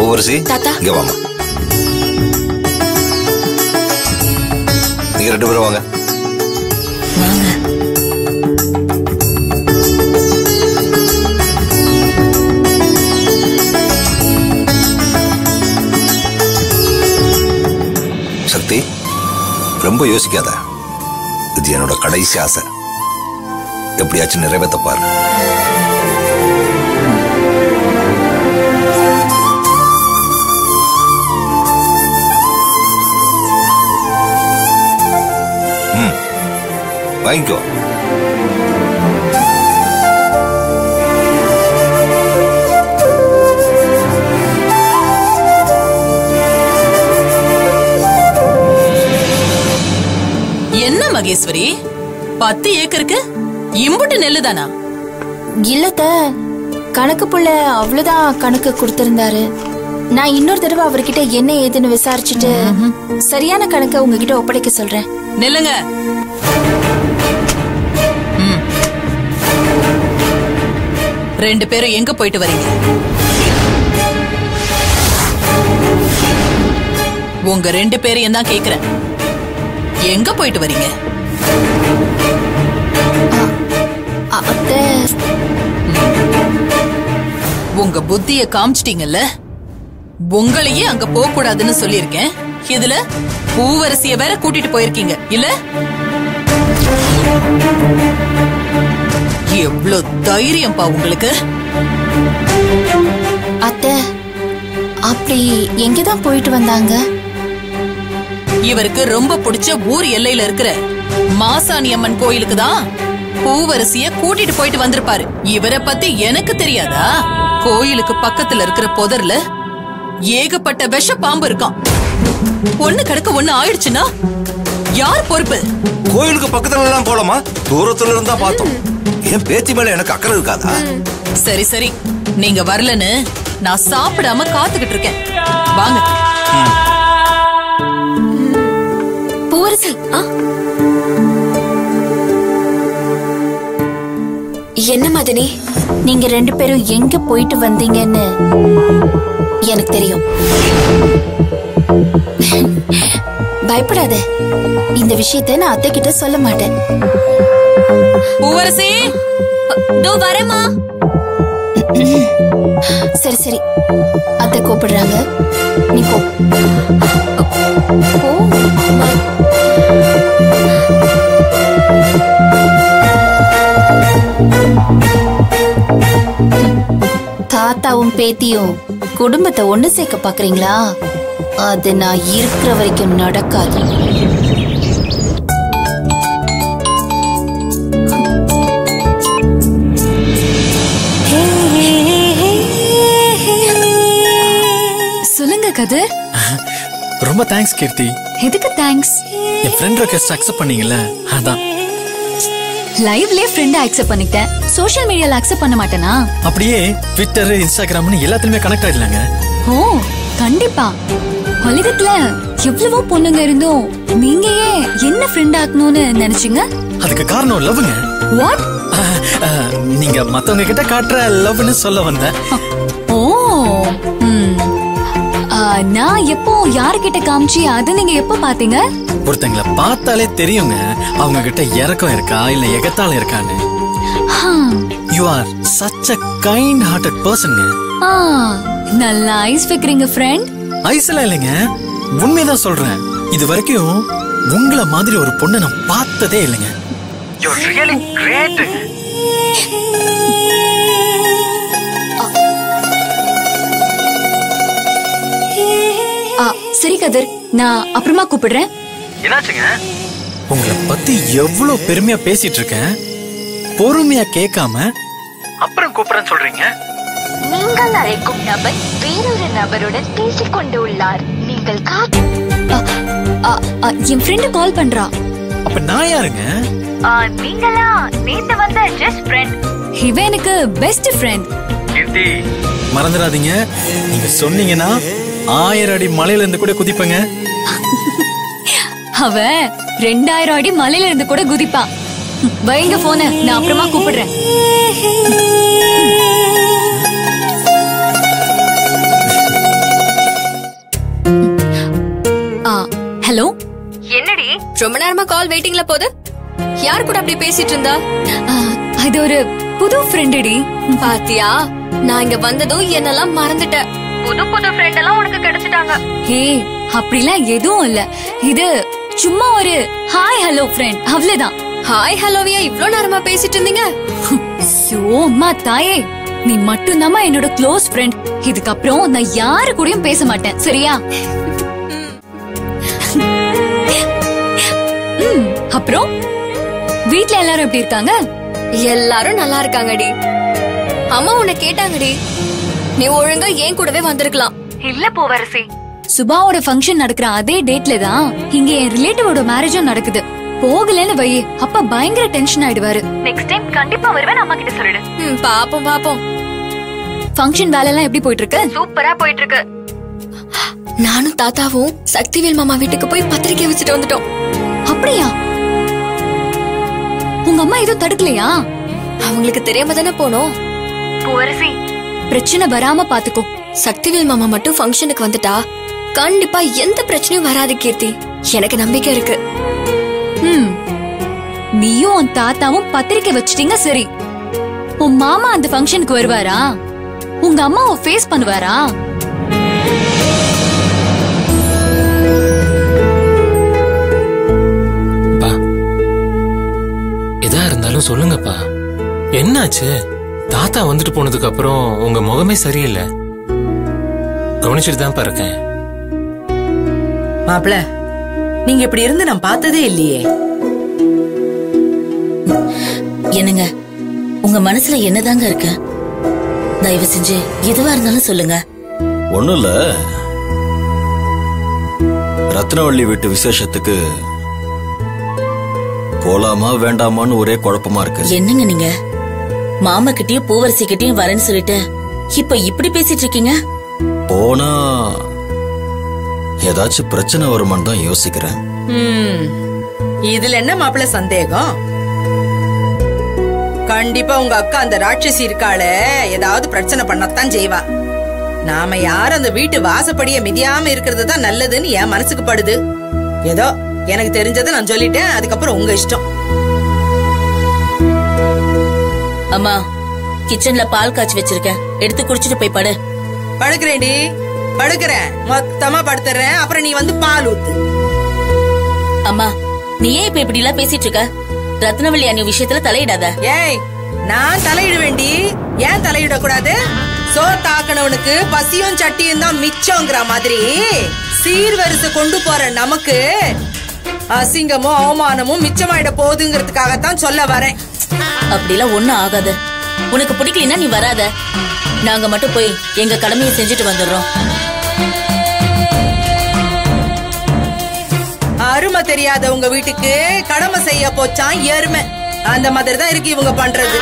பூவரசி தாத்தா. இங்க வாமா நீங்க ரெண்டு பேரும் வாங்க வாங்க சக்தி ரொம்ப யோசிக்காத இது என்னோட கடைசி ஆசை எப்படியாச்சும் நிறைவேற்ற பாரு ம், வாங்கிக்கோ என்ன மகேஸ்வரி பத்து ஏக்கருக்கு இம்புட்டு நெல்லுதானா இல்லத்த கணக்கு புள்ள அவ்வளவுதான் கணக்கு கொடுத்திருந்தாரு நான் இன்னொரு தடவை அவர்கிட்ட என்ன ஏதுன்னு விசாரிச்சுட்டு சரியான கணக்கை உங்ககிட்ட ஒப்படைக்க சொல்றேன் நெல்லுங்க ம். ரெண்டு பேரும் எங்க போயிட்டு வரீங்க உங்க ரெண்டு பேரையும் தான் கேக்குறேன் எங்க போயிட்டு வரீங்க அ- அத்தை உங்க புத்திய காமிச்சிட்டீங்கல்ல உங்களையே அங்க போக கூடாதுன்னு சொல்லியிருக்கேன் இதுல பூவரசிய வேற கூட்டிட்டு போயிருக்கீங்க இல்ல எவ்வளவு தைரியம்பா உங்களுக்கு அத்தை அப்படி எங்கதான் போயிட்டு வந்தாங்க இவருக்கு ரொம்ப பிடிச்ச ஊர் எல்லையில இருக்கிற மாசாணி அம்மன் கோயிலுக்கு தான் பூவரசிய கூட்டிட்டு போயிட்டு வந்திருப்பாரு இவரை பத்தி எனக்கு தெரியாதா கோயிலுக்கு பக்கத்துல இருக்கிற புதர்ல ஏகப்பட்ட விஷ பாம்பு இருக்கான் ஒண்ணு கிடக்க ஒண்ணு ஆயிடுச்சுன்னா யார் பொறுப்பு கோயிலுக்கு பக்கத்துல எல்லாம் போலாமா தூரத்துல இருந்தா பார்த்தோம் என் பேத்தி மேல எனக்கு அக்கறை இருக்காதா சரி சரி நீங்க வரலன்னு நான் சாப்பிடாம காத்துக்கிட்டு இருக்கேன் வாங்க பூவரசி ஆ? என்ன மதனி நீங்க ரெண்டு பேரும் எங்க போயிட்டு வந்தீங்கன்னு எனக்கு தெரியும் பயப்படாத இந்த விஷயத்தை நான் அத்தை கிட்ட சொல்ல மாட்டேன் பூவரசி தோ வரேம்மா சரி சரி அத்தை கூப்பிடுறாங்க நீ போ போ. தாத்தாவும் பேத்தியும் குடும்பத்தை ஒண்ணு சேர்க்க பாக்குறீங்களா அது நான் இருக்கிற வரைக்கும் நடக்காது சொல்லுங்க கதிர் ரொம்ப தேங்க்ஸ் கீர்த்தி எதுக்கு தேங்க்ஸ் என் ஃப்ரெண்ட் ரெக்வெஸ்ட் அக்செப்ட் பண்ணீங்கல்ல அதான் லைவ்லயே ஃப்ரெண்ட் அக்செப்ட் பண்ணிட்டேன் சோஷியல் மீடியால அக்செப்ட் பண்ண மாட்டேனா அப்படியே ட்விட்டர் இன்ஸ்டாகிராம்னு எல்லாத்துலயுமே கனெக்ட் ஆயிடலாங்க ஓ கண்டிப்பா உலகத்துல எவ்வளவோ பொண்ணுங்க இருந்தும் நீங்க ஏன் என்ன ஃப்ரெண்ட் ஆக்கணும்னு நினைச்சீங்க அதுக்கு காரணம் லவ்ங்க வாட் நீங்க மத்தவங்க கிட்ட காட்டுற லவ்னு சொல்ல வந்தேன் ஓ ம். ஆ, நான் எப்போ யாருக்கிட்ட காமிச்சு அதை நீங்க எப்போ பாத்தீங்க ஒருத்தங்களை பார்த்தாலே தெரியுங்க அவங்க கிட்ட இறக்கம் இருக்கா இல்ல எகத்தால இருக்கான்னு hmm. You are such a kind hearted பர்சன்ங்க ஆ, நல்லா ஐஸ் வைக்கிறீங்க ஃப்ரெண்ட் ஐஸ்லாம் இல்லைங்க உண்மைதான் சொல்றேன் இது வரைக்கும் உங்களை மாதிரி ஒரு பொண்ணை நான் பார்த்ததே இல்லைங்க சரி கதிர் நான் அப்புறமா கூப்பிடுறேன் உங்களை பத்தி எவ்வளவு பெருமையா பேசிட்டு இருக்கேன் பொறுமையா கேட்காம அப்புறம் கூப்பிடுறேன்னு சொல்றீங்க நீங்கள் அழைக்கும் நபர் வேறொரு நபருடன் பேசிக் கொண்டு உள்ளார் நீங்கள் காத்து ஆ, ஆ, ஆ, என் ஃப்ரெண்டு கால் பண்றா அப்ப நான் யாருங்க நீங்களா நேத்து வந்த ஜஸ்ட் ஃப்ரெண்ட் இவ எனக்கு பெஸ்ட் ஃப்ரெண்ட் மறந்துடாதீங்க நீங்க சொன்னீங்கன்னா ஆயிரம் அடி மலையில இருந்து கூட குதிப்பேங்க அவ ரெண்டாயிரம் அடி மலையில இருந்து கூட குதிப்பா வைங்க போன நான் அப்புறமா கூப்பிடுறேன் ரொம்ப நேரமா கால் வெயிட்டிங்ல போகுது யார் கூட அப்படி பேசிட்டு இருந்தா ஆ, அது ஒரு புது ஃப்ரெண்டுடி பாத்தியா நான் இங்க வந்ததும் என்னெல்லாம் மறந்துட்டேன் புது புது ஃப்ரெண்ட் எல்லாம் உனக்கு கிடைச்சிட்டாங்க ஹே அப்படிலாம் எதுவும் இல்ல இது சும்மா ஒரு ஹாய் ஹலோ ஃப்ரெண்ட் அவ்வளவுதான் ஹாய் ஹலோவியா இவ்ளோ நேரமா பேசிட்டு இருந்தீங்க ஐயோ அம்மா தாயே நீ மட்டும்தாம்மா என்னோட க்ளோஸ் ஃப்ரெண்ட் இதுக்கப்புறம் நான் யாரு கூடயும் பேச மாட்டேன் சரியா ம், அப்புறம் வீட்ல எல்லாரும் எப்படி இருக்காங்க எல்லாரும் நல்லா இருக்காங்கடி அம்மா உன்னை கேட்டாங்கடி நீ ஒழுங்கா ஏன் கூடவே வந்திருக்கலாம் இல்ல பூவரசி சுபாவோட ஃபங்க்ஷன் நடக்கிற அதே டேட்ல தான் இங்க என் ரிலேட்டிவோட மேரேஜும் நடக்குது போகலன்னு வை அப்பா பயங்கர டென்ஷன் ஆயிடுவாரு நெக்ஸ்ட் டைம் கண்டிப்பா வருவேன் அம்மா கிட்ட சொல்லிடு ம், பாப்போம் பாப்போம் ஃபங்க்ஷன் வேலை எல்லாம் எப்படி போயிட்டு இருக்கு சூப்பரா போயிட்டு இருக்கு நானும் தாத்தாவும் சக்திவேல் மாமா வீட்டுக்கு போய் பத்திரிக்கை வச்சுட்டு வந்துட்டோம் அப்படியா உங்க அம்மா எதுவும் தடுக்கலையா அவங்களுக்கு தெரியாம தானே போனோம் பூவரசி பிரச்சனை வராம பாத்துக்கோ சக்திவேல் மாமா மட்டும் ஃபங்க்ஷனுக்கு வந்துட்டா கண்டிப்பா எந்த பிரச்சனையும் வராது கீர்த்தி எனக்கு நம்பிக்கை இருக்கு ம் நீயும் உன் தாத்தாவும் பத்திரிக்கை வச்சிட்டீங்க சரி உன் மாமா அந்த ஃபங்க்ஷனுக்கு வருவாரா உங்க அம்மாவை ஃபேஸ் பண்ணுவாரா அப்பா எதா இருந்தாலும் சொல்லுங்கப்பா என்னாச்சு தாத்தா வந்துட்டு போனதுக்கு அப்புறம் உங்க முகமே சரியில்லை கவனிச்சுட்டு தான்ப்பா இருக்கேன் மாப்பிள நீங்க இப்படி இருந்து நான் பார்த்ததே இல்லையே என்னங்க உங்க மனசுல என்னதாங்க இருக்கு தயவு செஞ்சு எதுவா இருந்தாலும் சொல்லுங்க ஒண்ணும் இல்ல ரத்னவள்ளி வீட்டு விசேஷத்துக்கு போலாமா வேண்டாமான்னு ஒரே குழப்பமா இருக்கு என்னங்க நீங்க மாமா கிட்டயும் பூவரசி கிட்டயும் வரேன்னு சொல்லிட்டு இப்ப இப்படி பேசிட்டு இருக்கீங்க போனா ஏதாச்சும் பிரச்சனை வருமான்னு தான் யோசிக்கிறேன் ம், இதுல என்ன மாப்பிள சந்தேகம் கண்டிப்பா உங்க அக்கா அந்த ராட்சசி இருக்காளே ஏதாவது பிரச்சனை பண்ணத்தான் செய்வா நாம யாரும் அந்த வீட்டு வாசப்படிய மிதியாம இருக்கிறது தான் நல்லதுன்னு என் மனசுக்கு படுது ஏதோ எனக்கு தெரிஞ்சதை நான் சொல்லிட்டேன் அதுக்கப்புறம் உங்க இஷ்டம் அம்மா கிச்சன்ல பால் காய்ச்சி வச்சிருக்கேன் எடுத்து குடிச்சிட்டு போய் படு படுக்கிறேன்டி படுக்கிறேன் மொத்தமா படுத்துறேன் அப்புறம் நீ வந்து பால் ஊத்து அம்மா நீ ஏன் இப்ப இப்படி எல்லாம் பேசிட்டு இருக்க ரத்னவள்ளி அண்ணி விஷயத்துல தலையிடாத ஏய் நான் தலையிட வேண்டி ஏன் தலையிட கூடாது சோத்தாக்கனவனுக்கு பசியும் சட்டியும் தான் மிச்சம்ங்கிற மாதிரி சீர்வரிசை கொண்டு போற நமக்கு அசிங்கமும் அவமானமும் மிச்சமாயிட போகுதுங்கிறதுக்காகத்தான் சொல்ல வரேன் அப்படிலாம் ஒண்ணும் ஆகாது உனக்கு பிடிக்கலனா நீ வராத நாங்க மட்டும் போய் எங்க கடமையை செஞ்சுட்டு வந்துடுறோம் அருமை தெரியாத உங்க வீட்டுக்கு கடமை செய்ய போச்சான் எருமை அந்த மாதிரி தான் இருக்கு இவங்க பண்றது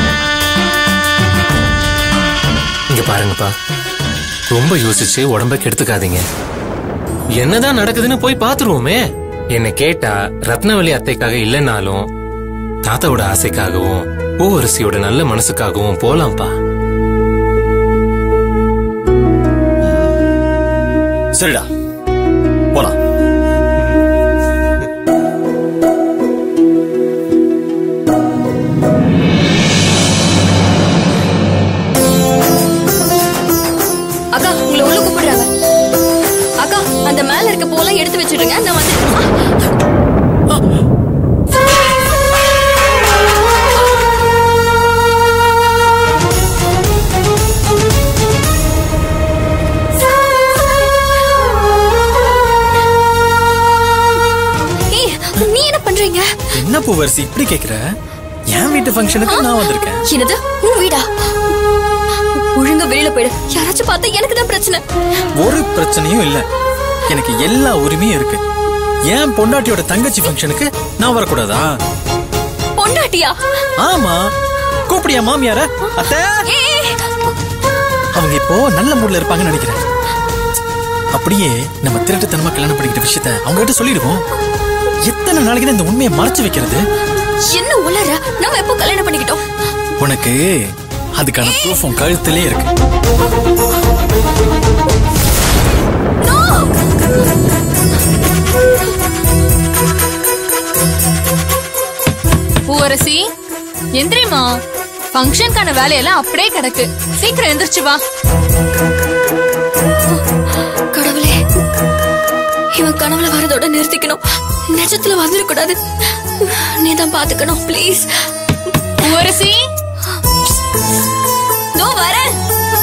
இங்க பாருங்கப்பா ரொம்ப யோசிச்சு உடம்ப கெடுத்துக்காதீங்க என்னதான் நடக்குதுன்னு போய் பாத்துருவோமே என்ன கேட்டா ரத்னவள்ளி அத்தைக்காக இல்லைனாலும் தாத்தாவோட ஆசைக்காகவும் பூவரசியோட நல்ல மனசுக்காகவும் போலாம்ப்பா சரிடா போலாம் அக்கா உங்களை உள்ள கூப்பிடுறாங்க அக்கா அந்த மேல இருக்க பூலாம் எடுத்து வச்சிடுங்க நான் வந்து ஆ! ஏய், நீ என்ன பண்றீங்க என்ன பூவரசி இப்படி கேக்குற என் வீட்டு ஃபங்க்ஷனுக்கு நான் வந்திருக்கேன் என்னது உன் வீடா ஒழுங்கா வெளியில போயிடு யாராச்சும் பார்த்தா எனக்கு தான் பிரச்சனை ஒரு பிரச்சனையும் இல்ல எனக்கு எல்லா உரிமையும் இருக்கு என் பொண்டாட்டியோட தங்கச்சி ஃபங்க்ஷனுக்கு நான் வரக்கூடாதா பொண்டாட்டியா ஆமா கூப்பிடியா மாமியார அத்தை ஏய், அவங்க இப்போ நல்ல மூட்ல இருப்பாங்கன்னு நினைக்கிறேன் அப்படியே நம்ம திருட்டுத்தனமா கல்யாணம் பண்ணிக்கிட்ட விஷயத்த அவங்க கிட்ட சொல்லிடுவோம் எத்தனை நாளைக்கு தான் இந்த உண்மையை மறைச்சு வைக்கிறது என்ன உளற நம்ம எப்போ கல்யாணம் பண்ணிக்கிட்டோம் உனக்கு அதுக்கான ப்ரூஃப் உன் கழுத்திலே இருக்கு No! பூவரசி எந்திரிமா ஃபங்க்ஷனுக்கான வேலையெல்லாம் அப்படியே கிடக்கு சீக்கிரம் எந்திரிச்சு வா கடவுளே இவன் கனவுல வரதோட நிறுத்திக்கணும் நிஜத்துல வந்துடக்கூடாது நீ தான் பாத்துக்கணும் ப்ளீஸ் பூவரசி தோ வரேன்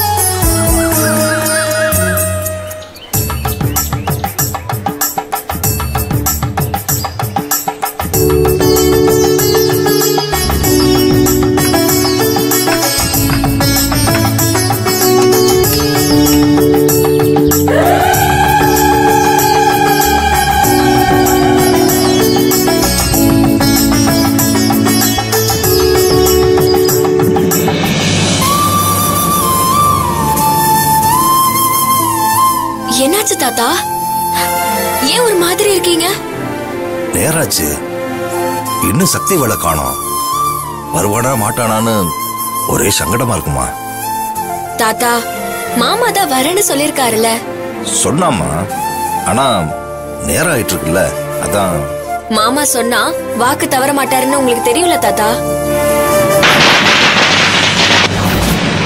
என்னாச்சு தாத்தா ஏன் ஒரு மாதிரி இருக்கீங்க நேராச்சு இன்னும் சக்தி வேலை காணோம் வருவானா மாட்டானான்னு ஒரே சங்கடமா இருக்குமா தாத்தா மாமா தான் வரேன்னு சொல்லிருக்காருல்ல சொன்னாமா ஆனா நேரம் ஆயிட்டு இருக்குல்ல அதான் மாமா சொன்னா வாக்கு தவற மாட்டாருன்னு உங்களுக்கு தெரியும்ல தாத்தா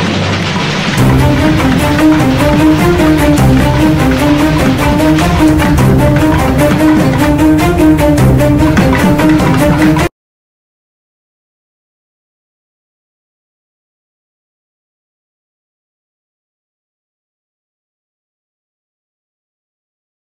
ஆ